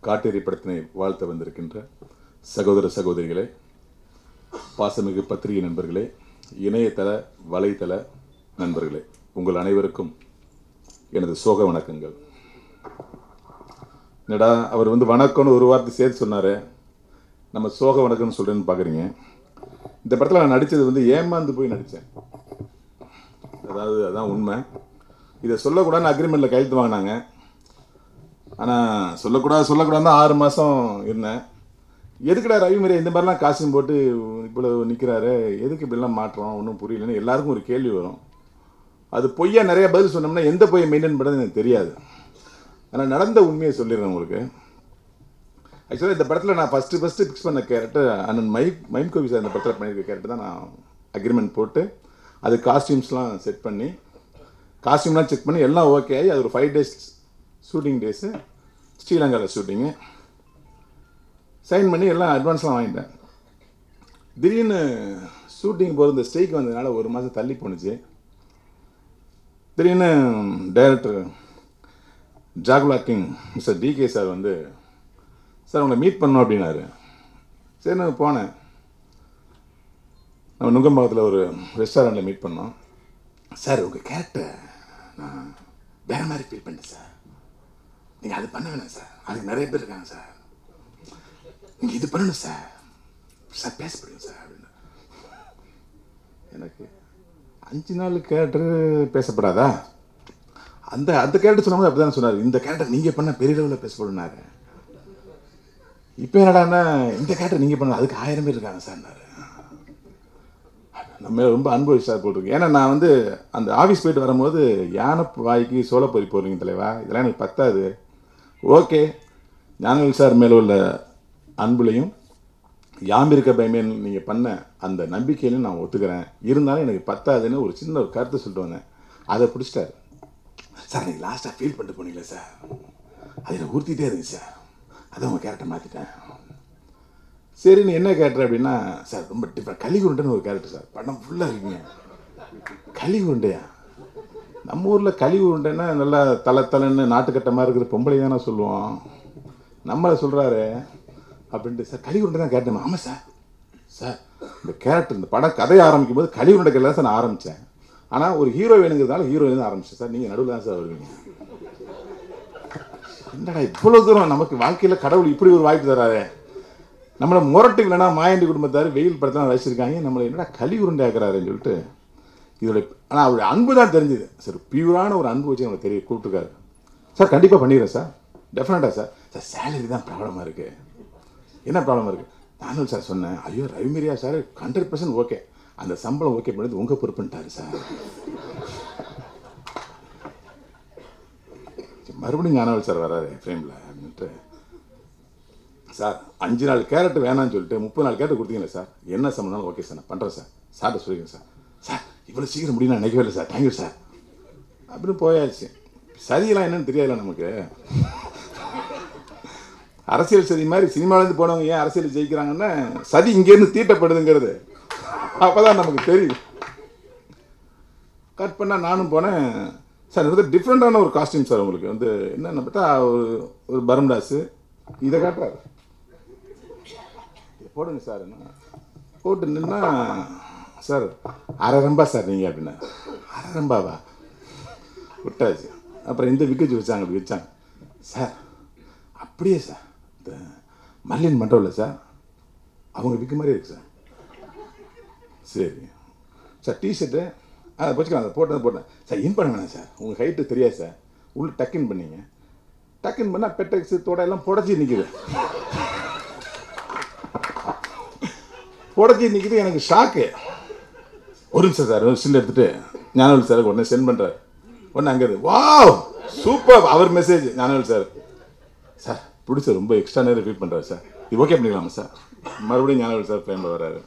காட்டேரி படத்தினை வாழ்த்த வந்திருக்கின்ற சகோதர சகோதரிகளே பாசமிகு பத்திரிகை நண்பர்களே இணையதள வலைத்தள நண்பர்களே உங்கள் அனைவருக்கும் எனது சோக வணக்கங்கள் என்னடா அவர் வந்து வணக்கம்னு ஒரு வார்த்தை சேர்த்து சொன்னார் நம்ம சோக வணக்கம்னு சொல்கிறேன்னு பார்க்குறீங்க இந்த படத்தில் நான் நடித்தது வந்து ஏமாந்து போய் நடித்தேன் அதாவது அதான் உண்மை இதை சொல்லக்கூடாதுன்னு அக்ரிமெண்ட்டில் கையெழுத்து வாங்கினாங்க ஆனால் சொல்லக்கூடாது சொல்லக்கூடாது ஆறு மாதம் இருந்தேன் எதுக்குடா ரவிமரி இந்த மாதிரிலாம் காஸ்டியூம் போட்டு இவ்வளோ நிற்கிறாரு எதுக்கு இப்படிலாம் மாற்றோம் ஒன்றும் புரியலன்னு எல்லாருக்கும் ஒரு கேள்வி வரும் அது பொய்யா நிறைய பதில் சொன்னோம்னா எந்த பொய்யை மெயின்டைன் பண்ணுறது எனக்கு தெரியாது ஆனால் நடந்த உண்மையை சொல்லிடுறேன் உங்களுக்கு ஆக்சுவலாக இந்த படத்தில் நான் ஃபஸ்ட்டு ஃபஸ்ட்டு ஃபிக்ஸ் பண்ண கேரக்டர் அண்ணன் மை மைம் கோவி சார் இந்த படத்தில் பண்ணியிருக்க கேரக்டர் தான் நான் அக்ரிமெண்ட் போட்டு அது காஸ்டியூம்ஸ்லாம் செட் பண்ணி காஸ்டியூம்லாம் செக் பண்ணி எல்லாம் ஓகே ஆகி அது ஒரு ஃபைவ் டேஸ் ஷூட்டிங் டேஸு ஸ்ரீலங்காவில் ஷூட்டிங்கு சைன் பண்ணி எல்லாம் அட்வான்ஸ்லாம் வாங்கிட்டேன் திடீர்னு ஷூட்டிங் போகிற இந்த ஸ்டேக் வந்ததுனால ஒரு மாதம் தள்ளி போணுச்சு திடீர்னு டைரக்டர் ஜாகுலா கிங் மிஸ்டர் டிகே சார் வந்து சார் உங்களை மீட் பண்ணோம் அப்படின்னாரு சரி நான் போனேன் நம்ம நுங்கம்பாக்கத்தில் ஒரு ரெஸ்டாரண்ட்டில் மீட் பண்ணோம் சார் உங்கள் கேரக்டர் நான் வேற மாதிரி ஃபீல் பண்ணிட்டேன் சார் நீங்கள் அது பண்ண வேணாம் சார் அதுக்கு நிறைய பேர் இருக்காங்க சார் நீங்கள் இது பண்ணணும் சார் சார் பேசப்படுங்க சார் அப்படின்னு எனக்கு அஞ்சு நாள் கேரக்டர் பேசப்படாதா அந்த அந்த கேரக்டர் சொன்னபோது அப்படி தான் சொன்னார் இந்த கேரக்டர் நீங்கள் பண்ண பெரிய லெவலில் பேசப்படுனாரு இப்போ என்னடான்னா இந்த கேரக்டர் நீங்கள் பண்ண அதுக்கு ஆயிரம் பேர் இருக்காங்க சார்னாரு நம்ம மேல ரொம்ப அன்பு சார் போட்டிருக்கு ஏன்னா நான் வந்து அந்த ஆஃபீஸ் போயிட்டு வரும்போது யானை வாய்க்கு சோளப்பொறி போடுறீங்க தலைவா இதெல்லாம் எனக்கு பத்தாது ஓகே ஞானவேல் சார் மேலே உள்ள அன்புலையும் யாம்பிருக்க பயமேன் நீங்கள் பண்ண அந்த நம்பிக்கையிலையும் நான் ஒத்துக்கிறேன் இருந்தாலும் எனக்கு பத்தாதுன்னு ஒரு சின்ன ஒரு கருத்தை சொல்லிட்டு வந்தேன் அதை பிடிச்சிட்டாரு சார் நீங்கள் லாஸ்ட்டாக ஃபீல் பண்ணிட்டு போனீங்களே சார் அதில் உறுத்திட்டே இருந்துச்சு சார் அதான் உங்கள் கேரக்டர் மாற்றிட்டேன் சரி நீ என்ன கேரக்டர் அப்படின்னா சார் ரொம்ப டிஃப்ரெண்ட் கலிகுருண்டைன்னு ஒரு கேரக்டர் சார் படம் ஃபுல்லாக இருக்கீங்க கலிகுருண்டையா நம்ம ஊரில் கலி உருண்டைன்னா நல்லா தலை தலைன்னு நாட்டுக்கட்ட மாதிரி இருக்கிற பொம்பளை தானே சொல்லுவோம் நம்மளை சொல்கிறாரு அப்படின்ட்டு சார் கலி உருண்டை தான் கேட்டேன் ஆமாம் சார் சார் இந்த கேரக்டர் இந்த படம் கதையை ஆரம்பிக்கும் போது கலி உருண்டை தான் சார் நான் ஆரம்பித்தேன் ஆனால் ஒரு ஹீரோ வேணுங்கிறதால ஹீரோயின் தான் ஆரம்பிச்சேன் சார் நீங்கள் நடுவில் தான் சார் வருவீங்க என்னடா இவ்வளோ தூரம் நமக்கு வாழ்க்கையில் கடவுள் இப்படி ஒரு வாய்ப்பு தராரு நம்மளை முரட்டு இல்லைனா மாயண்டி குடும்பத்தார் வெயில் படத்தெல்லாம் ரசிச்சிருக்காங்க நம்மளை என்னடா களி உருண்டை ஆக்குறாருன்னு சொல்லிட்டு இதோட ஆனால் அவருடைய அன்பு தான் தெரிஞ்சுது சார் பியூரான ஒரு அன்பு வச்சு எனக்கு தெரிய கூப்பிட்டுருக்காரு சார் கண்டிப்பாக பண்ணிடுறேன் சார் டெஃபினட்டாக சார் சார் சேலரி தான் ப்ராப்ளமாக இருக்குது என்ன ப்ராப்ளம் இருக்குது நானும் சார் சொன்னேன் ஐயோ Ravi Mariya sir hundred percent okay அந்த சம்பளம் ஓகே பண்ணது உங்கள் பொறுப்புன்ட்டாரு சார் மறுபடியும் ஞானவேல் சார் வராரு ஃப்ரேமில் அப்படின்ட்டு சார் அஞ்சு நாள் கேரட் வேணாம்னு சொல்லிட்டு முப்பது நாள் கேரட் கொடுத்தீங்களே சார் என்ன சம்பளம் ஓகே சார் நான் பண்ணுறேன் சார் சார்ட்ட சொல்லிக்கிறேன் சார் சார் இவ்வளோ சீக்கிரம் முடியும் நான் நினைக்கவே இல்லை சார் தேங்க்யூ சார் அப்படின்னு போயாச்சு சதியெல்லாம் என்னன்னு தெரியாதுல்ல நமக்கு அரசியல் சதி மாதிரி சினிமாலேருந்து போனவங்க ஏன் அரசியல் ஜெயிக்கிறாங்கன்னா சதி இங்கேருந்து தீட்டப்படுதுங்கிறது அப்போ தான் நமக்கு தெரியும் கட் பண்ணால் நானும் போனேன் சார் இது வந்து டிஃப்ரெண்ட்டான ஒரு காஸ்டியூம் சார் உங்களுக்கு வந்து என்னென்ன பார்த்தா ஒரு ஒரு பரம்டாஸு இதை காட்டுறாரு இதை போடுங்க சார் என்ன போட்டு நின்னா சார் அரை ரம்பா சார் நீங்கள் அப்படின்னா அரை ரம்பாவா விட்டாச்சு அப்புறம் இந்த விக்கெட் வச்சாங்க அப்படி வச்சாங்க சார் அப்படியே சார் இந்த மல்லின் மண்டபம்ல சார் அவங்க விற்க மாதிரி இருக்கு சார் சரி சார் டிஷர்ட்டு அதை வச்சுக்கலாம் அதை போட்டது போட்டேன் சார் இன் பண்ண வேணாம் சார் உங்கள் ஹைட்டு தெரியாது சார் உள்ள டக்குன்னு பண்ணீங்க டக்குன்னு பண்ணால் பெட்டெக்ஸு தோட எல்லாம் புடச்சி நிற்குது புடச்சி நிற்குது எனக்கு ஷாக்கு ஒரு நிமிஷம் சார் ஒரு சில் எடுத்துட்டு ஞானவேல் சாருக்கு உடனே சென்ட் பண்ணுறாரு உடனே அங்கே இருக்கு வாவ் சூப்பர் அவர் மெசேஜ் ஞானவேல் சார் சார் பிடிச்ச ரொம்ப எக்ஸ்ட்ரா நேரம் ஃபீல் பண்ணுறாரு சார் இது ஓகே பண்ணிக்கலாமா சார் மறுபடியும் ஞானவேல் சார் ஃப்ரேமில் வர்றாரு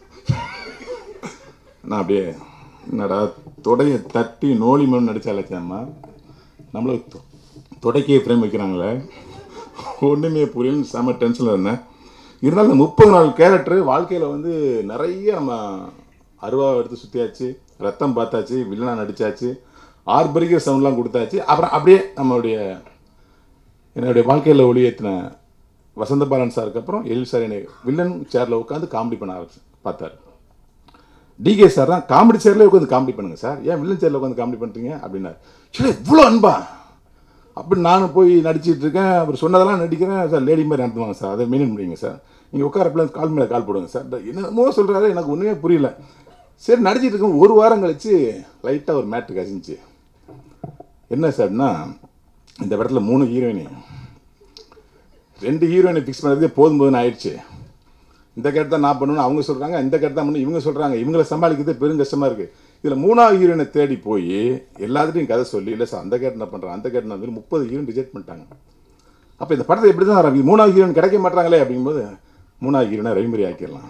நான் அப்படியே என்னடா தொடையை தட்டி நோலி மண் நடிச்சாலச்சாம்மா நம்மள தொ- தொடைக்கே ஃப்ரேம் வைக்கிறாங்களே ஒன்றுமே புரியலன்னு செம டென்ஷனில் இருந்தேன் இருந்தாலும் இந்த முப்பது நாள் கேரக்டர் வாழ்க்கையில் வந்து நிறைய நம்ம அருவாவை எடுத்து சுற்றியாச்சு ரத்தம் பார்த்தாச்சு வில்லனா நடிச்சாச்சு ஆர்பரிக்க சவுண்ட்லாம் கொடுத்தாச்சு அப்புறம் அப்படியே நம்மளுடைய என்னுடைய வாழ்க்கையில் ஒளியேற்றின வசந்த பாலன் சாருக்கு அப்புறம் எழில் சார் என்னை வில்லன் சேரில் உட்காந்து காமெடி பண்ண ஆரம்பிச்சு பார்த்தாரு டிகே சார் தான் காமெடி சேர்லேயே உட்காந்து காமெடி பண்ணுங்க சார் ஏன் வில்லன் சேரில் உட்காந்து காமெடி பண்ணுறீங்க அப்படின்னாரு சரி இவ்வளோ அன்பா அப்படி நானும் போய் நடிச்சிட்டு இருக்கேன் அவர் சொன்னதெல்லாம் நடிக்கிறேன் சார் லேடி மாதிரி நடத்துவாங்க சார் அதை மெயின்டைன் முடியுங்க சார் நீங்கள் உட்காரப்பில் கால் மேலே கால் போடுங்க சார் என்னமோ சொல்கிறாரு எனக்கு ஒன்றுமே புரியல சரி நடிச்சிட்டு இருக்கேன் ஒரு வாரம் கழிச்சு லைட்டாக ஒரு மேட்டு கசிஞ்சிச்சு என்ன சார்னா இந்த படத்தில் மூணு ஹீரோயினி ரெண்டு ஹீரோயினை ஃபிக்ஸ் பண்ணுறதே போதும் போதும்னு ஆயிடுச்சு இந்த கேட்டு தான் நான் பண்ணணும் அவங்க சொல்கிறாங்க இந்த கேட்டு தான் பண்ணணும் இவங்க சொல்கிறாங்க இவங்கள சமாளிக்கிறது பெரும் கஷ்டமாக இருக்குது இதில் மூணாவது ஹீரோயினை தேடி போய் எல்லாத்துட்டையும் கதை சொல்லி இல்லை சார் அந்த கேட்டு நான் பண்ணுறேன் அந்த கேட்டு நான் முப்பது ஹீரோயின் ரிஜெக்ட் பண்ணிட்டாங்க அப்போ இந்த படத்தை எப்படி தான் ஆரம்பிக்குது மூணாவது ஹீரோயின் கிடைக்க மாட்டாங்களே அப்படிங்கும்போது மூணாவது ஹீரோனை ரவிமரி ஆக்கிடலாம்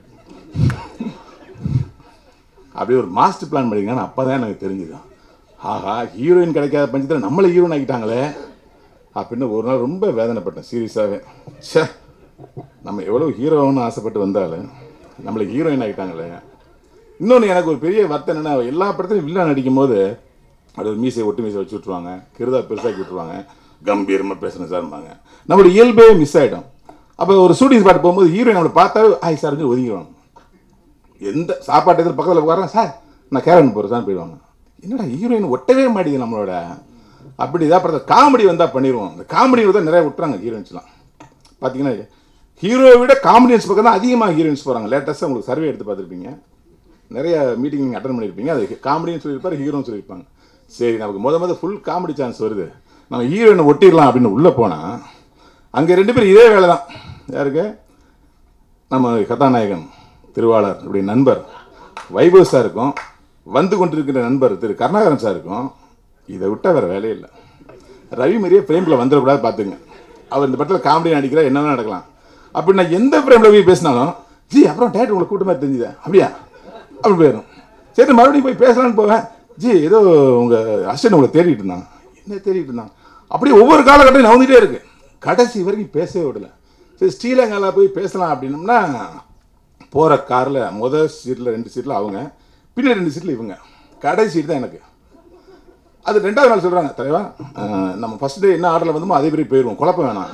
அப்படியே ஒரு மாஸ்டர் பிளான் பண்ணிருக்காங்க அப்போ தான் எனக்கு தெரிஞ்சுது ஆஹா ஹீரோயின் கிடைக்காத பட்சத்தில் நம்மளை ஹீரோயின் ஆக்கிட்டாங்களே அப்படின்னு ஒரு நாள் ரொம்ப வேதனைப்பட்டேன் சீரியஸாகவே ச்சே நம்ம எவ்வளோ ஹீரோன்னு ஆசைப்பட்டு வந்தாலும் நம்மளை ஹீரோயின் ஆகிட்டாங்களே இன்னொன்று எனக்கு ஒரு பெரிய வருத்தம் என்னென்னா எல்லா படத்துலையும் வில்லன் நடிக்கும் போது அது ஒரு மீசையை ஒட்டு மீசை வச்சு விட்ருவாங்க கிருதா பெருசாக்கி விட்ருவாங்க கம்பீரமாக பேசுகிறேன் சார்பாங்க நம்மளோட இயல்பே மிஸ் ஆகிடும் அப்போ ஒரு ஷூட்டிங் ஸ்பாட் போகும்போது ஹீரோயின் நம்மளை பார்த்தா ஆய் சார் ஒதுங்கிடுவாங்க எந்த சாப்பாட்டு இதில் பக்கத்தில் உட்காரேன் சார் நான் கேரன் போகிறேன் சார் போயிடுவாங்க என்னடா ஹீரோயின் ஒட்டவே மாட்டேங்குது நம்மளோட அப்படி இதாக படத்தை காமெடி வந்தால் பண்ணிடுவோம் இந்த காமெடி தான் நிறைய விட்டுறாங்க ஹீரோயின்ஸ்லாம் பார்த்தீங்கன்னா ஹீரோவை விட காமெடியன்ஸ் பக்கம் தான் அதிகமாக ஹீரோயின்ஸ் போகிறாங்க லேட்டஸ்ட்டாக உங்களுக்கு சர்வே எடுத்து பார்த்துருப்பீங்க நிறைய மீட்டிங் நீங்கள் அட்டன் பண்ணியிருப்பீங்க அது காமெடின்னு சொல்லியிருப்பார் ஹீரோன்னு சொல்லியிருப்பாங்க சரி நமக்கு முத முத ஃபுல் காமெடி சான்ஸ் வருது நம்ம ஹீரோயினை ஒட்டிடலாம் அப்படின்னு உள்ளே போனால் அங்கே ரெண்டு பேரும் இதே வேலை தான் யாருக்கு நம்ம கதாநாயகன் திருவாளர் இப்படி நண்பர் வைபவ் சாருக்கும் வந்து கொண்டிருக்கிற நண்பர் திரு கருணாகரன் சாருக்கும் இதை விட்ட வேறு வேலையே இல்லை ரவி மாதிரியே ஃப்ரேமில் வந்துடக்கூடாது பார்த்துங்க அவர் இந்த படத்தில் காமெடி நடிக்கிறா என்ன வேணா நடக்கலாம் அப்படி நான் எந்த ஃப்ரேமில் போய் பேசினாலும் ஜி அப்புறம் டேரக்டர் உங்களை கூட்ட மாதிரி தெரிஞ்சுதே அப்படியா அப்படி போயிடும் சரி மறுபடியும் போய் பேசலான்னு போவேன் ஜி ஏதோ உங்கள் அசிஸ்டன்ட் உங்களை தேடிட்டு இருந்தான் என்ன தேடிட்டு இருந்தான் அப்படியே ஒவ்வொரு காலகட்டம் நவுந்துட்டே இருக்கு கடைசி வரைக்கும் பேசவே விடல சரி ஸ்ரீலங்காவில் போய் பேசலாம் அப்படின்னம்னா போகிற காரில் முதல் சீட்டில் ரெண்டு சீட்டில் அவங்க பின்னாடி ரெண்டு சீட்டில் இவங்க கடைசி சீட் தான் எனக்கு அது ரெண்டாவது நாள் சொல்கிறாங்க தலைவா அஹ், நம்ம ஃபர்ஸ்ட் டே என்ன ஆர்டரில் வந்தோமோ அதே மாதிரி போயிடுவோம் குழப்பம் வேணாம்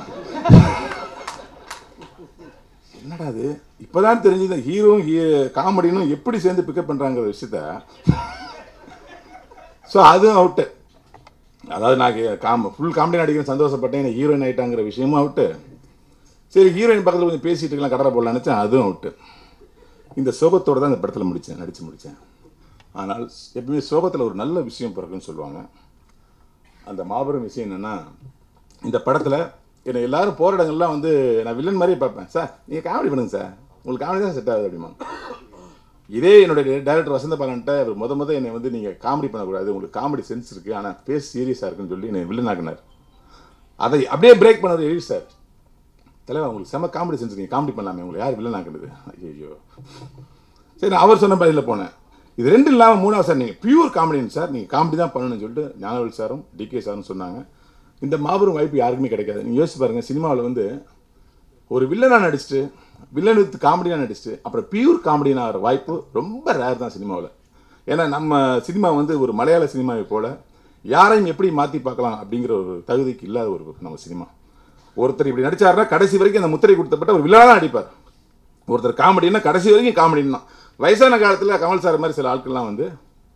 என்னடா அது இப்போதான் தெரிஞ்சது ஹீரோ காமெடினும் எப்படி சேர்ந்து பிக்கப் பண்ணுறாங்கிற விஷயத்த ஸோ அதுவும் அவுட்டு அதாவது நான் காம ஃபுல் காமெடி நடிக்கிறேன் சந்தோஷப்பட்டேன் ஹீரோயின் ஆகிட்டாங்கிற விஷயமும் அவுட்டு சரி ஹீரோயின் பக்கத்தில் கொஞ்சம் பேசிட்டு இருக்கலாம் கடலை போடலான்னு நினச்சேன் அதுவும் அவுட்டு இந்த சோகத்தோடு தான் இந்த படத்தில் முடித்தேன் நடித்து முடித்தேன் ஆனால் எப்பவுமே சோகத்தில் ஒரு நல்ல விஷயம் பிறகுன்னு சொல்லுவாங்க அந்த மாபெரும் விஷயம் என்னென்னா இந்த படத்தில் என்னை எல்லாரும் போகிற இடங்கள்லாம் வந்து நான் வில்லன் மாதிரியே பார்ப்பேன் சார் நீங்கள் காமெடி பண்ணுங்க சார் உங்களுக்கு காமெடி தான் செட் ஆகுது அப்படிமா இதே என்னுடைய டைரக்டர் வசந்த பாலன்ட்ட அவர் முத முத என்னை வந்து நீங்கள் காமெடி பண்ணக்கூடாது உங்களுக்கு காமெடி சென்ஸ் இருக்குது ஆனால் பேஸ் சீரியஸாக இருக்குன்னு சொல்லி என்னை வில்லன் ஆக்கினார் அதை அப்படியே பிரேக் பண்ணவர் எழில் சார் தலைவா உங்களுக்கு செம காமெடி சென்ஸ் நீங்கள் காமெடி பண்ணலாமே உங்களை யார் வில்லன் ஆக்குனது ஐயோ சரி நான் அவர் சொன்ன பதிலில் போனேன் இது ரெண்டு இல்லாமல் மூணாவது சார் நீங்கள் பியூர் காமெடியன் சார் நீங்கள் காமெடி தான் பண்ணணும்னு சொல்லிட்டு ஞானவேல் சாரும் டிகே சாரும் சொன்னாங்க இந்த மாபெரும் வாய்ப்பு யாருக்குமே கிடைக்காது நீங்கள் யோசிச்சு பாருங்கள் சினிமாவில் வந்து ஒரு வில்லனாக நடிச்சுட்டு வில்லன் வித் காமெடியாக நடிச்சுட்டு அப்புறம் பியூர் காமெடியான ஆகிற வாய்ப்பு ரொம்ப ரேர் தான் சினிமாவில் ஏன்னா நம்ம சினிமா வந்து ஒரு மலையாள சினிமாவை போல யாரையும் எப்படி மாற்றி பார்க்கலாம் அப்படிங்கிற ஒரு தகுதிக்கு இல்லாத ஒரு நம்ம சினிமா ஒருத்தர் இப்படி நடிச்சாருன்னா கடைசி வரைக்கும் அந்த முத்திரை கொடுத்தப்பட்ட ஒரு வில்லனாக தான் நடிப்பார் ஒருத்தர் காமெடின்னா கடைசி வரைக்கும் காமெடின்னு தான் வயசான காலத்தில் கமல் சார் மாதிரி சில ஆட்கள்லாம் வந்து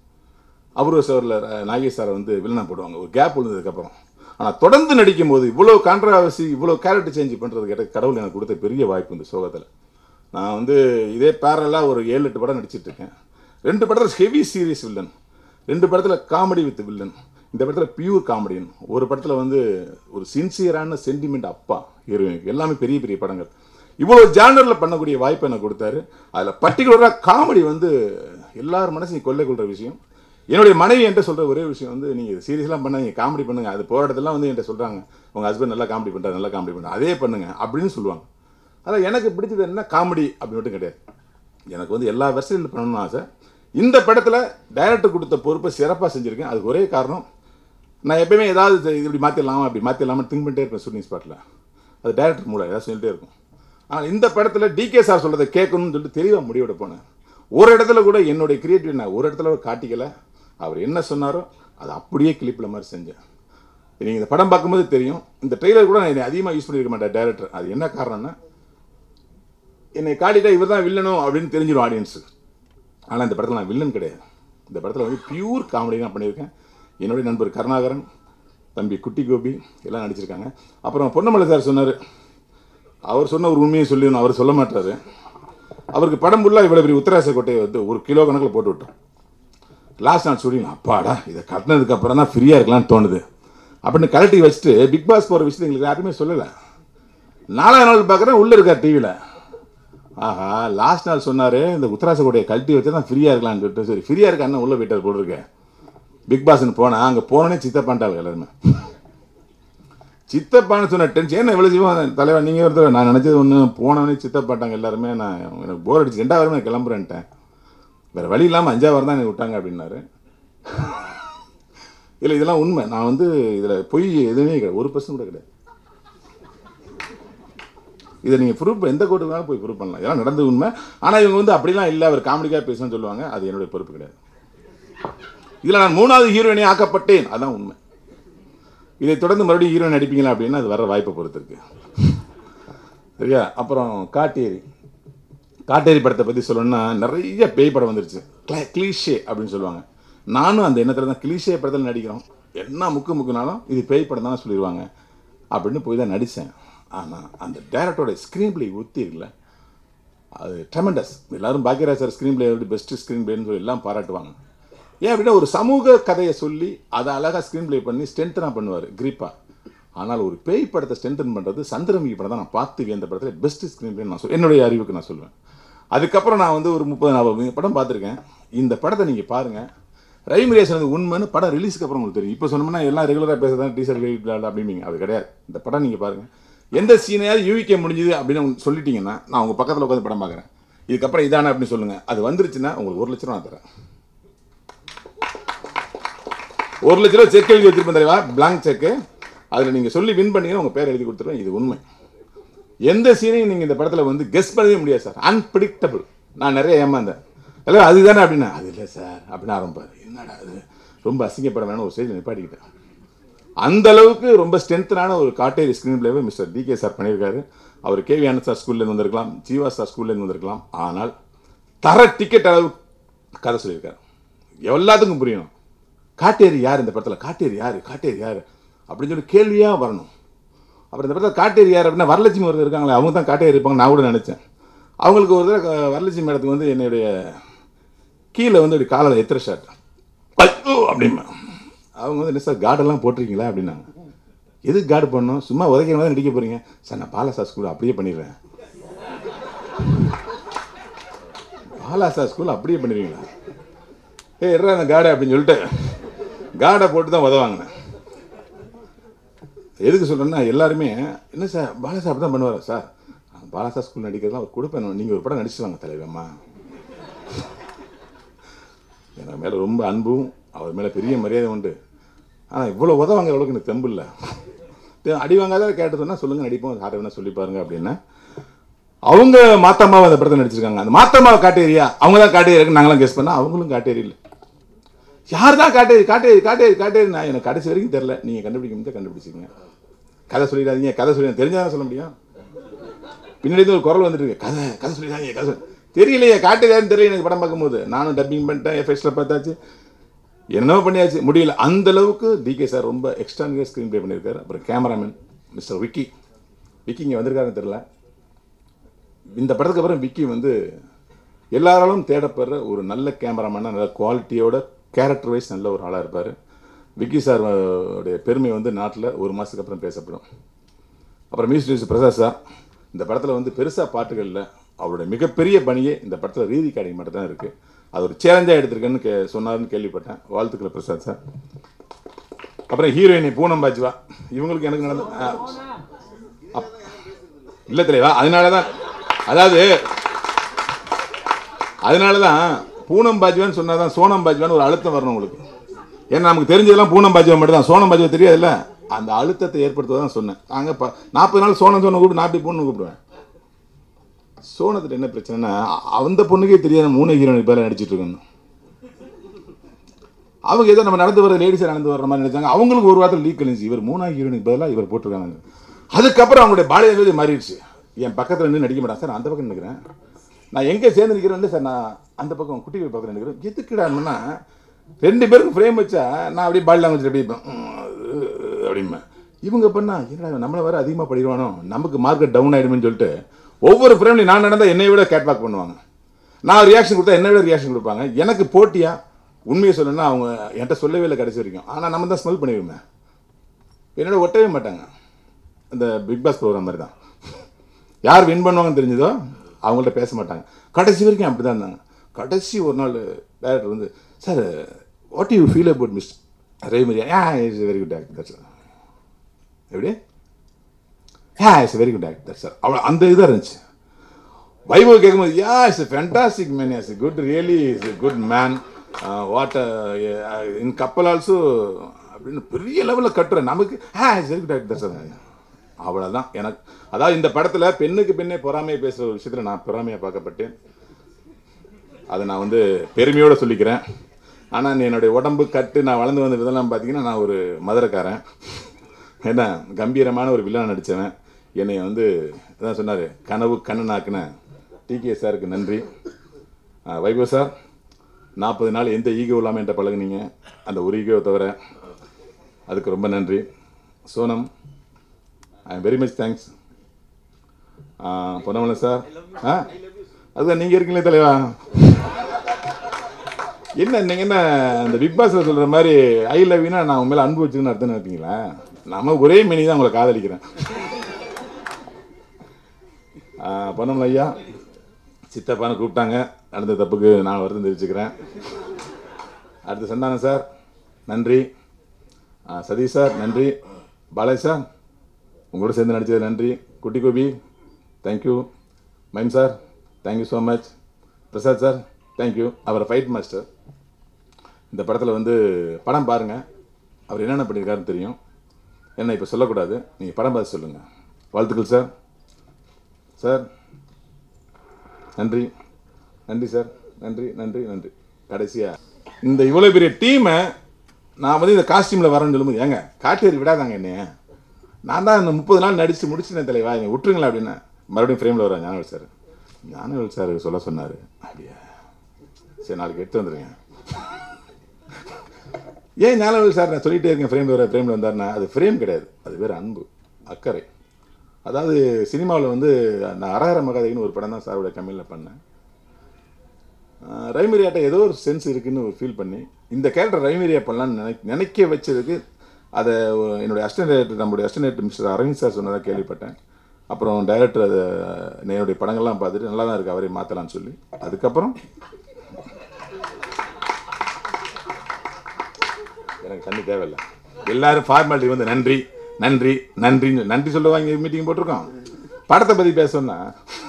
அபூர்வ சவரில் நாகேஷ் சாரை வந்து வில்லனாக போடுவாங்க ஒரு கேப் விழுந்ததுக்கப்புறம் ஆனால் தொடர்ந்து நடிக்கும்போது இவ்வளோ கான்ட்ரவர்சி இவ்வளோ கேரக்டர் சேஞ்ச் பண்ணுறதுக்கு எனக்கு கடவுள் எனக்கு கொடுத்த பெரிய வாய்ப்பு இந்த சோகத்தில் நான் வந்து இதே பேரலாக ஒரு ஏழு எட்டு படம் நடிச்சிட்டு இருக்கேன் ரெண்டு படத்தில் ஹெவி சீரியஸ் வில்லன் ரெண்டு படத்தில் காமெடி வித் வில்லன் இந்த படத்தில் பியூர் காமெடியன் ஒரு படத்தில் வந்து ஒரு சின்சியரான சென்டிமெண்ட் அப்பா ஹீரோயினுக்கு எல்லாமே பெரிய பெரிய படங்கள் இவ்வளோ ஜானரில் பண்ணக்கூடிய வாய்ப்பு எனக்கு கொடுத்தாரு அதில் பர்டிகுலராக காமெடி வந்து எல்லார் மனசையும் கொள்ளை கொள்கிற விஷயம் என்னுடைய மனைவி என்கிட்ட சொல்கிற ஒரே விஷயம் வந்து நீங்கள் சீரியஸ்லாம் பண்ணாங்க காமெடி பண்ணுங்க அது போகிற இடத்துலாம் வந்து என்கிட்ட சொல்கிறாங்க உங்கள் ஹஸ்பண்ட் நல்லா காமெடி பண்ணுறாரு நல்லா காமெடி பண்ணுறாரு அதே பண்ணுங்க அப்படின்னு சொல்லுவாங்க அதான் எனக்கு பிடிச்சது என்ன காமெடி அப்படி மட்டும் கிடையாது எனக்கு வந்து எல்லா வெர்ஷனில் பண்ணணும்னு ஆசை இந்த படத்தில் டைரக்டர் கொடுத்த பொறுப்பை சிறப்பாக செஞ்சுருக்கேன் அதுக்கு ஒரே காரணம் நான் எப்பயுமே ஏதாவது இது இப்படி மாற்றிடலாமா அப்படி மாற்றிடலாமா திங்க் பண்ணிட்டே இருப்பேன் ஷூட்டிங் ஸ்பாட்டில் அது டைரக்டர் மூலம் ஏதாவது சொல்லிட்டே இருக்கும் ஆனால் இந்த படத்தில் டிகே சார் சொல்கிறத கேட்கணும்னு சொல்லிட்டு தெளிவாக முடிவோட போனேன் ஒரு இடத்துல கூட என்னுடைய கிரியேட்டிவ் நான் ஒரு இடத்துல கூட காட்டிக்கல அவர் என்ன சொன்னாரோ அதை அப்படியே கிளிப்பில் மாதிரி செஞ்சேன் நீங்கள் இந்த படம் பார்க்கும்போது தெரியும் இந்த ட்ரெய்லர் கூட நான் என்னை அதிகமாக யூஸ் பண்ணியிருக்க மாட்டேன் டேரக்டர் அது என்ன காரணம்னா என்னை காட்டிட்டா இவர் தான் வில்லனும் அப்படின்னு தெரிஞ்சிடும் ஆடியன்ஸு ஆனால் இந்த படத்தில் நான் வில்லன் கிடையாது இந்த படத்தில் வந்து பியூர் காமெடி தான் பண்ணியிருக்கேன் என்னுடைய நண்பர் கருணாகரன் தம்பி குட்டி கோபி எல்லாம் நடிச்சிருக்காங்க அப்புறம் பொன்னமலை சார் சொன்னார் அவர் சொன்ன ஒரு உண்மையை சொல்லி அவர் சொல்ல மாட்டாரு அவருக்கு படம் ஃபுல்லாக இவ்வளோ பெரிய உத்தராச கொட்டையை வந்து ஒரு கிலோ கணக்கில் போட்டு விட்டோம் லாஸ்ட் நான் சொல்லி அப்பாடா இதை கட்டினதுக்கு அப்புறம் தான் ஃப்ரீயாக இருக்கலாம்னு தோணுது அப்படின்னு கலட்டி வச்சுட்டு பிக் பாஸ் போகிற விஷயத்தை எங்களுக்கு யாருமே சொல்லலை நாலாவது நாள் பார்க்குறேன் உள்ளே இருக்கார் டிவியில் ஆஹா லாஸ்ட் நாள் சொன்னார் இந்த உத்தராச கொட்டையை கழட்டி வச்சு தான் ஃப்ரீயாக இருக்கலாம்னு சொல்லிட்டு சரி ஃப்ரீயாக இருக்க அண்ணன் உள்ளே போயிட்டார் போட்டிருக்கேன் பிக் பாஸ்னு போனேன் அங்கே போனோடனே சித்தப்பான்ட்டாங்க எல்லாருமே சித்தப்பான்னு சொன்ன டென்ஷன் என்ன இவ்வளோ செய்வோம் தலைவா நீங்கள் ஒருத்தர் நான் நினச்சது ஒன்று போனவனே சித்தப்பாட்டாங்க எல்லாருமே நான் எனக்கு போர் அடிச்சு ரெண்டாவது நான் கிளம்புறேன்ட்டேன் வேறு வழி இல்லாமல் அஞ்சாவது வாரம் தான் எனக்கு விட்டாங்க அப்படின்னாரு இல்லை இதெல்லாம் உண்மை நான் வந்து இதில் பொய் எதுவுமே கிடையாது ஒரு பர்சன்ட் கூட கிடையாது இதை நீங்கள் ப்ரூஃப் எந்த கோர்ட்டுக்கு வேணாலும் போய் ப்ரூவ் பண்ணலாம் இதெல்லாம் நடந்தது உண்மை ஆனால் இவங்க வந்து அப்படிலாம் இல்லை அவர் காமெடிக்காக பேசணும்னு சொல்லுவாங்க அது என்னுடைய பொறுப்பு கிடையாது இதில் நான் மூணாவது ஹீரோயினே ஆக்கப்பட்டேன் அதான் உண்மை இதை தொடர்ந்து மறுபடியும் ஹீரோயின் நடிப்பீங்களா அப்படின்னா அது வர வாய்ப்பை பொறுத்து இருக்கு சரியா அப்புறம் காட்டேரி காட்டேரி படத்தை பற்றி சொல்லணும்னா நிறைய பேய் படம் வந்துருச்சு கிளீஷே அப்படின்னு சொல்லுவாங்க நானும் அந்த எண்ணத்தில் தான் கிளீஷே படத்தில் நடிக்கிறோம் என்ன முக்கு முக்குனாலும் இது பேய் படம் தானே சொல்லிடுவாங்க அப்படின்னு போய் தான் நடித்தேன் ஆனால் அந்த டேரக்டரோட ஸ்க்ரீன் பிளே ஒத்தி இருக்குல்ல அது ட்ரெமெண்டஸ் எல்லாரும் Bhagyaraj sir screenplay best screen பிளேன்னு சொல்லி எல்லாம் பாராட்டுவாங்க ஏன் அப்படின்னா ஒரு சமூக கதையை சொல்லி அதை அழகாக ஸ்க்ரீன் பிளே பண்ணி ஸ்ட்ரென்த்தனாக பண்ணுவார் கிரீப்பா ஆனால் ஒரு பேய் படத்தை ஸ்ட்ரென்தன் பண்ணுறது சந்திரமுகி படம் தான் நான் பார்த்து இந்த படத்தில் பெஸ்ட் ஸ்க்ரீன் பிளே நான் சொல் என்னுடைய அறிவுக்கு நான் சொல்லுவேன் அதுக்கப்புறம் நான் வந்து ஒரு முப்பது நாற்பது படம் பார்த்துருக்கேன் இந்த படத்தை நீங்கள் பாருங்கள் ரைமிரேஷன் அது உண்மைன்னு படம் ரிலீஸுக்கு அப்புறம் உங்களுக்கு தெரியும் இப்போ சொன்னோம்னா எல்லாம் ரெகுலராக பேசுறதா டீசர் அப்படிம்பீங்க அது கிடையாது இந்த படம் நீங்கள் பாருங்கள் எந்த சீனையாவது யூவிக்க முடிஞ்சுது அப்படின்னு சொல்லிட்டீங்கன்னா நான் உங்கள் பக்கத்தில் உட்காந்து படம் பார்க்குறேன் இதுக்கப்புறம் இதானே அப்படின்னு சொல்லுங்கள் அது வந்துருச்சுன்னா உங்களுக்கு ஒரு லட்சம் ரூபா நான் தரேன் ஒரு லட்ச ரூபா செக் எழுதி வச்சிருப்பேன் தலைவா பிளாங்க் செக்கு அதில் நீங்கள் சொல்லி வின் பண்ணீங்கன்னா உங்கள் பேர் எழுதி கொடுத்துருவேன் இது உண்மை எந்த சீனையும் நீங்கள் இந்த படத்தில் வந்து கெஸ் பண்ணவே முடியாது சார் அன்பிரிக்டபிள் நான் நிறைய ஏமாந்தேன் இல்லை அதுதானே அப்படின்னா அது இல்லை சார் அப்படின்னு ஆரம்பிப்பார் என்னடா அது ரொம்ப அசிங்கப்பட வேணும் ஒரு ஸ்டேஜ் நிப்பாட்டிக்கிட்டேன் அந்த அளவுக்கு ரொம்ப ஸ்ட்ரென்த்தனான ஒரு காட்டேரி ஸ்க்ரீன் பிளேவை மிஸ்டர் டி கே சார் பண்ணியிருக்காரு அவர் கேவி ஆனந்த் சார் ஸ்கூல்லேருந்து வந்திருக்கலாம் ஜீவா சார் ஸ்கூல்லேருந்து வந்திருக்கலாம் ஆனால் தர டிக்கெட் அளவு கதை சொல்லியிருக்காரு எல்லாத்துக்கும் புரியணும் காட்டேரி யார் இந்த படத்தில் காட்டேரி யார் காட்டேரி யார் அப்படின்னு சொல்லி கேள்வியாக வரணும் அப்புறம் இந்த படத்தில் காட்டேரி யார் அப்படின்னா வரலட்சுமி ஒருத்தர் இருக்காங்களே அவங்க தான் காட்டேரி இருப்பாங்க நான் கூட நினச்சேன் அவங்களுக்கு ஒரு தடவை க- வரலட்சுமி மேடத்துக்கு வந்து என்னுடைய கீழே வந்து இப்படி காலில் எத்திர ஷர்ட் ஐயோ அப்படிமா அவங்க வந்து என்ன சார் கார்டெல்லாம் போட்டிருக்கீங்களா அப்படின்னாங்க எதுக்கு கார்டு பண்ணணும் சும்மா உதைக்கிற மாதிரி நடிக்க போகிறீங்க சார் நான் பாலாசா ஸ்கூல் அப்படியே பண்ணிடுறேன் பாலாசா ஸ்கூல் அப்படியே பண்ணிடுவீங்களா ஏய் எட்ரா அந்த காடை அப்படின்னு சொல்லிட்டு காடை போட்டு தான் உதவாங்கினேன் எதுக்கு சொல்கிறேன்னா எல்லாருமே என்ன சார் பாலாசா அப்படி தான் பண்ணுவாரா சார் நான் பாலாசா ஸ்கூல் நடிக்கிறதுலாம் அவர் கொடுப்பேன் நீங்கள் ஒரு படம் நடிச்சு வாங்க தலைவம்மா எனக்கு மேலே ரொம்ப அன்பும் அவர் மேலே பெரிய மரியாதை உண்டு ஆனால் இவ்வளோ உதவாங்கிற அளவுக்கு எனக்கு தெம்பு இல்லை தெ- அடி வாங்காத கேட்டு சொன்னால் சொல்லுங்கள் நடிப்போம் யாரை வேணா சொல்லி பாருங்க அப்படின்னா அவங்க மாத்தம்மாவை அந்த படத்தை நடிச்சிருக்காங்க அந்த மாத்தம்மாவை காட்டேரியா அவங்க தான் காட்டேரி இருக்கு நாங்களாம் கெஸ் பண்ணா அவங்களும் காட்டேரி இல்லை யார் தான் காட்டேரி காட்டேரி காட்டேரி காட்டேரி நான் எனக்கு கடைசி வரைக்கும் தெரில நீங்கள் கண்டுபிடிக்க முடியாது கண்டுபிடிச்சிங்க கதை சொல்லிடாதீங்க கதை சொல்லி தெரிஞ்சாதான் சொல்ல முடியும் பின்னாடி இருந்து ஒரு குரல் வந்துட்டு இருக்கு கதை கதை சொல்லிடாதீங்க கதை சொல்லி தெரியலையே காட்டேரியான்னு தெரியல எனக்கு படம் பார்க்கும்போது நானும் டப்பிங் பண்ணிட்டேன் எஃபெக்ட்ஸில் பார்த்தாச்சு என்னவோ பண்ணியாச்சு முடியல அந்த அளவுக்கு டிகே சார் ரொம்ப எக்ஸ்ட்ரா ஸ்க்ரீன் ப்ளே பண்ணியிருக்காரு அப்புறம் கேமராமேன் மிஸ்டர் விக்கி விக்கி இங்கே வந்திருக்காருன்னு தெரில இந்த படத்துக்கு அப்புறம் விக்கி வந்து எல்லாராலும் தேடப்படுற ஒரு நல்ல கேமராமேனாக நல்ல குவாலிட்டியோட கேரக்டர் வைஸ் நல்ல ஒரு ஆளாக இருப்பார் விக்கி சார் உடைய பெருமை வந்து நாட்டில் ஒரு மாதத்துக்கு அப்புறம் பேசப்படும் அப்புறம் மியூசிக் டிவிஸ் பிரசாத் சார் இந்த படத்தில் வந்து பெருசாக பாட்டுகள் இல்லை அவருடைய மிகப்பெரிய பணியே இந்த படத்தில் ரீதி கார்டிங் மட்டும் தான் இருக்குது அது ஒரு சேலஞ்சாக எடுத்திருக்கேன்னு கே சொன்னார்னு கேள்விப்பட்டேன் வாழ்த்துக்கள் பிரசாத் சார் அப்புறம் ஹீரோயினி பூனம் பாஜ்வா இவங்களுக்கு எனக்கு நடந்த ஆ, அப்- இல்ல தலைவா அதனால தான் அதாவது அதனால தான் பூனம் பாஜ்வான்னு சொன்னா தான் சோனம் பாஜ்வான்னு ஒரு அழுத்தம் வரணும் உங்களுக்கு ஏன்னா நமக்கு தெரிஞ்சதெல்லாம் பூனம் பாஜ்வா மட்டும் தான் சோனம் பாஜ்வா தெரியாதுல்ல அந்த அழுத்தத்தை ஏற்படுத்த தான் சொன்னேன் நாங்கள் இப்போ நாற்பது நாள் சோனம் சொன்ன கூப்பிட்டு நாற்பது பொண்ணு கூப்பிடுவேன் சோனத்தில் என்ன பிரச்சனைனா அ- அந்த பொண்ணுக்கே தெரியாத மூணு ஹீரோயின் பேர நடிச்சிட்டு இருக்கணும் அவங்க ஏதோ நம்ம நடந்து வர லேடிஸை நடந்து வர மாதிரி நினைச்சாங்க அவங்களுக்கு ஒரு வாரத்தில் லீக் கழிஞ்சு இவர் மூணாவது ஹீரோனுக்கு பதிலாக இவர் போட்டிருக்காங்க அதுக்கப்புறம் அவங்களுடைய பாடி லாங்குவேஜ் மாறிடுச்சு என் பக்கத்தில் நின்று நடிக்க மாட்டான் சார் நான் அந்த பக்கம் நிற்கிறேன் நான் எங்கே சேர்ந்து நிற்கிறேன் சார் நான் அந்த பக்கம் குட்டி போய் பக்கத்தில் நிற்கிறேன் எதுக்குடான்னா ரெண்டு பேருக்கும் ஃப்ரேம் வச்சா நான் அப்படியே பாடி லாங்குவேஜ் அப்படியே இருப்பேன். உம், அப்படிம்பேன் இவங்க பண்ணா என்னடா இவன் நம்மளை வர அதிகமாக படிடுவானோ நமக்கு மார்க்கெட் டவுன் ஆயிடுமே சொல்லிட்டு ஒவ்வொரு ஃப்ரேம்லையும் நான் நடந்தால் என்னை விட கேட்பாக் பண்ணுவாங்க நான் ரியாக்ஷன் கொடுத்தா என்னை விட ரியாக்ஷன் கொடுப்பாங்க எனக்கு போட்டியா உண்மையை சொல்லணும்னா அவங்க என்கிட்ட சொல்லவே இல்லை கடைசி வரைக்கும் ஆனால் நம்ம தான் ஸ்மெல் பண்ணிடுவோமே என்னோட ஒட்டவே மாட்டாங்க இந்த பிக் பாஸ் ப்ரோக்ராம் மாதிரி தான் யார் வின் பண்ணுவாங்கன்னு தெரிஞ்சதோ அவங்கள்ட்ட பேச மாட்டாங்க கடைசி வரைக்கும் அப்படி தான் இருந்தாங்க கடைசி ஒரு நாள் டேரக்டர் வந்து sir what you feel about miss Remariya ah it's very good actor sir எப்படி ah it's very good actor sir அவ்வளோ அந்த இதாக இருந்துச்சு வைபவ் கேட்கும்போது yeah is fantastic man is good really is good man what in Kappal also அப்படின்னு பெரிய லெவலில் கட்டுறேன் நமக்கு ah is very good actor sir அவ்வளோதான் எனக்கு அதாவது இந்த படத்தில் பெண்ணுக்கு பெண்ணே பொறாமையை பேசுகிற ஒரு விஷயத்தில் நான் பொறாமையாக பார்க்கப்பட்டேன் அதை நான் வந்து பெருமையோடு சொல்லிக்கிறேன் ஆனால் என்னுடைய உடம்பு கட்டு நான் வளர்ந்து வந்த விதம்லாம் பார்த்தீங்கன்னா நான் ஒரு மதுரைக்காரன் என்ன கம்பீரமான ஒரு வில்லன் நடித்தவன் என்னை வந்து அதான் சொன்னார் கனவு கண்ணனாக்குன டிகே சாருக்கு நன்றி ஆ, வைபவ் சார் நாற்பது நாள் எந்த ஈகோ இல்லாமல் என்கிட்ட பழகுனீங்க அந்த ஒரு ஈகோவை தவிர அதுக்கு ரொம்ப நன்றி Sonam I am very much thanks Ponnamalai sir ah அதுதான் நீங்கள் இருக்கீங்களே தலைவா என்ன நீங்கள் என்ன இந்த பிக் பாஸில் சொல்கிற மாதிரி ஐ லவ் யூனா நான் உங்க மேலே அன்பு வச்சுக்கணும்னு அர்த்தம் நினைப்பீங்களா நம்ம ஒரே மினி தான் உங்களை காதலிக்கிறேன் பொன்னமலை ஐயா சித்தப்பான்னு கூப்பிட்டாங்க நடந்த தப்புக்கு நான் வருத்தம் தெரிவிச்சுக்கிறேன் அடுத்து சந்தானம் சார் நன்றி ஆ, சதீஷ் சார் நன்றி பாலாஜி சார் உங்களோட சேர்ந்து நடித்தது நன்றி Kutty Gopi thank you mime sir thank you so much Prasad sir thank you அவர் ஃபைட் மாஸ்டர் இந்த படத்தில் வந்து படம் பாருங்கள் அவர் என்னென்ன பண்ணியிருக்காருன்னு தெரியும் என்ன இப்போ சொல்லக்கூடாது நீங்கள் படம் பார்த்து சொல்லுங்கள் வாழ்த்துக்கள் சார் சார் நன்றி நன்றி சார் நன்றி நன்றி நன்றி கடைசியாக இந்த இவ்வளோ பெரிய டீமை நான் வந்து இந்த காஸ்டியூமில் வரேன்னு சொல்லும்போது ஏங்க காட்டேரி விடாதாங்க என்னைய நான் தான் இந்த முப்பது நாள் நடித்து முடிச்சிட்டேன் தலைவா என்னை விட்டுருங்களா அப்படின்னா மறுபடியும் ஃப்ரேமில் வரேன் ஞானவேல் சார் ஞானவேல் சார் சொல்ல சொன்னார் அப்படியா சரி நாளைக்கு எடுத்து வந்துடுங்க ஏன் ஞானவேல் சார் நான் சொல்லிட்டே இருக்கேன் ஃப்ரேமில் வர ஃப்ரேமில் வந்தாருன்னா அது ஃப்ரேம் கிடையாது அது வேறு அன்பு அக்கறை அதாவது சினிமாவில் வந்து நான் அரஹர மகாதேவின்னு ஒரு படம் தான் சாரோட கம்பெனியில் பண்ணேன் ஆஹ் ரைமரியாட்ட ஏதோ ஒரு சென்ஸ் இருக்குன்னு ஒரு ஃபீல் பண்ணி இந்த கேரக்டர் ரைமரியா பண்ணலாம்னு நினை நினைக்க வச்சதுக்கு அதை என்னுடைய அசிஸ்டன்ட் டைரக்டர் நம்முடைய assistant director mister Aravind sir சொன்னதாக கேள்விப்பட்டேன் அப்புறம் டைரக்டர் அதை என்னுடைய படங்கள்லாம் பார்த்துட்டு நல்லா தான் இருக்குது அவரை மாற்றலாம்னு சொல்லி அதுக்கப்புறம் எனக்கு தண்ணி தேவையில்லை எல்லாரும் ஃபார்மாலிட்டி வந்து நன்றி நன்றி நன்றின்னு நன்றி சொல்லுவாங்க மீட்டிங் போட்டிருக்கோம் படத்தை பற்றி பேசணும்னா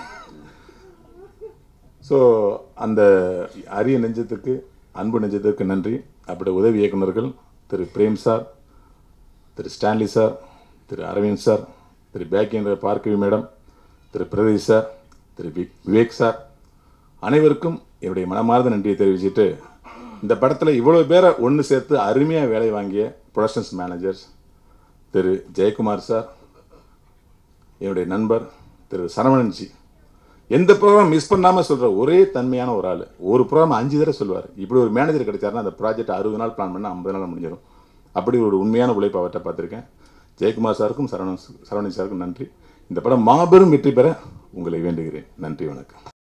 ஸோ அந்த அரிய நெஞ்சத்துக்கு அன்பு நெஞ்சத்துக்கு நன்றி அப்படி உதவி இயக்குனர்கள் Thiru Prem sir Thiru Stanley sir Thiru Aravind sir Thiru பேக்கேந்திர Bhargavi madam Thiru Pradeesh sir Thiru V Vivek sir அனைவருக்கும் என்னுடைய மனமார்ந்த நன்றியை தெரிவிச்சுட்டு இந்த படத்தில் இவ்வளோ பேரை ஒன்று சேர்த்து அருமையாக வேலை வாங்கிய productions managers Thiru Jayakumar sir என்னுடைய நண்பர் திரு சரவணன்ஜி எந்த ப்ரோக்ராம் மிஸ் பண்ணாமல் சொல்கிற ஒரே தன்மையான ஒரு ஆள் ஒரு ப்ரோக்ராம் அஞ்சு தடவை சொல்லுவார் இப்படி ஒரு மேனேஜர் கிடைச்சாருன்னா அந்த ப்ராஜெக்ட் அறுபது நாள் பிளான் பண்ணால் ஐம்பது நாள் முடிஞ்சிடும் அப்படி ஒரு உண்மையான உழைப்பு அவர்கிட்ட பார்த்துருக்கேன் ஜெயக்குமார் சாருக்கும் சரவணன் சரவணன் சாருக்கும் நன்றி இந்த படம் மாபெரும் வெற்றி பெற உங்களை வேண்டுகிறேன் நன்றி வணக்கம்